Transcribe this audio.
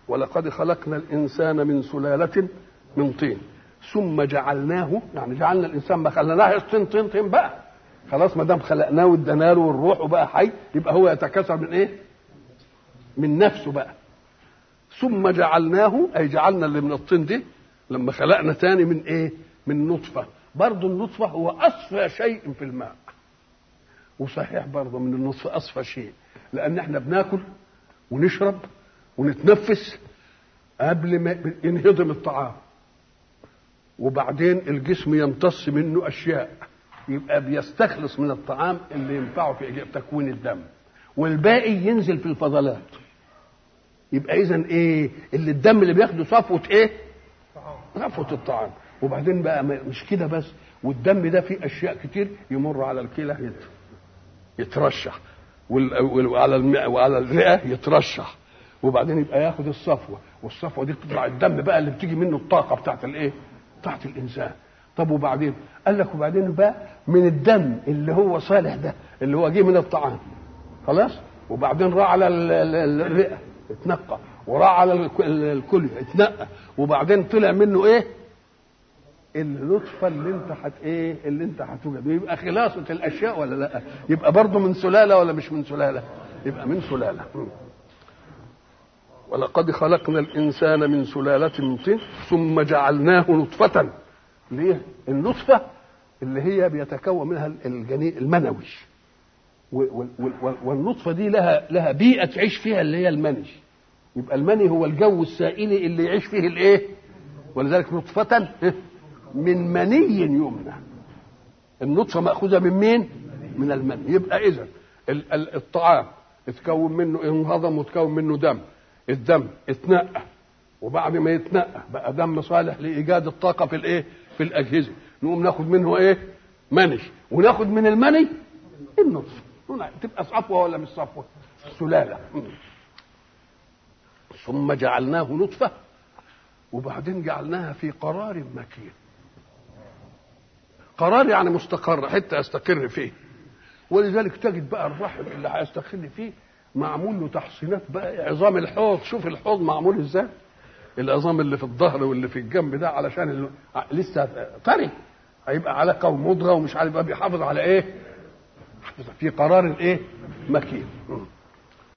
ولقد خلقنا الانسان من سلاله من طين ثم جعلناه يعني جعلنا الانسان ما خليناه طين طين طين بقى خلاص ما دام خلقناه وادينا له والروح وبقى حي يبقى هو يتكاثر من ايه؟ من نفسه بقى ثم جعلناه اي جعلنا اللي من الطين دي لما خلقنا تاني من ايه؟ من نطفه برضه النطفه هو اصفى شيء في الماء وصحيح برضه من النطفه اصفى شيء لان احنا بناكل ونشرب ونتنفس قبل ما ينهضم الطعام وبعدين الجسم يمتص منه اشياء يبقى بيستخلص من الطعام اللي ينفعه في تكوين الدم والباقي ينزل في الفضلات يبقى اذا ايه اللي الدم اللي بياخده صفوه ايه صفوه الطعام وبعدين بقى مش كده بس والدم ده فيه اشياء كتير يمر على الكلى يترشح وعلى الماء وعلى الرئه يترشح وبعدين يبقى ياخد الصفوه والصفوه دي تطلع الدم بقى اللي بتيجي منه الطاقه بتاعت الايه؟ بتاعت الانسان طب وبعدين قال لك وبعدين بقى من الدم اللي هو صالح ده اللي هو جه من الطعام خلاص وبعدين راح على الرئه اتنقى وراح على الكليه اتنقى وبعدين طلع منه ايه؟ النطفه اللي انت هت ايه اللي انت هتوجد يبقى خلاصه الاشياء ولا لا يبقى برضه من سلاله ولا مش من سلاله يبقى من سلاله ولقد خلقنا الانسان من سلاله من طين ثم جعلناه نطفه اللي هي النطفه اللي هي بيتكون منها الجنين المنوي والنطفه دي لها لها بيئه تعيش فيها اللي هي المني يبقى المني هو الجو السائلي اللي يعيش فيه الايه ولذلك نطفه من مني يمنى النطفه ماخوذه من مين من المني يبقى اذا الطعام اتكون منه انهضم وتكون منه دم الدم اتنقى وبعد ما يتنقى بقى دم صالح لايجاد الطاقه في الايه في الاجهزه نقوم ناخد منه ايه مني وناخد من المني النطفه تبقى صفوه ولا مش صفوه سلاله ثم جعلناه نطفه وبعدين جعلناها في قرار مكين قرار يعني مستقر حته يستقر فيه ولذلك تجد بقى الرحم اللي هيستقر فيه معمول له تحصينات بقى عظام الحوض شوف الحوض معمول ازاي العظام اللي في الظهر واللي في الجنب ده علشان اللي لسه طري هيبقى علاقه ومضغه ومش عارف بقى بيحافظ على ايه في قرار الايه مكين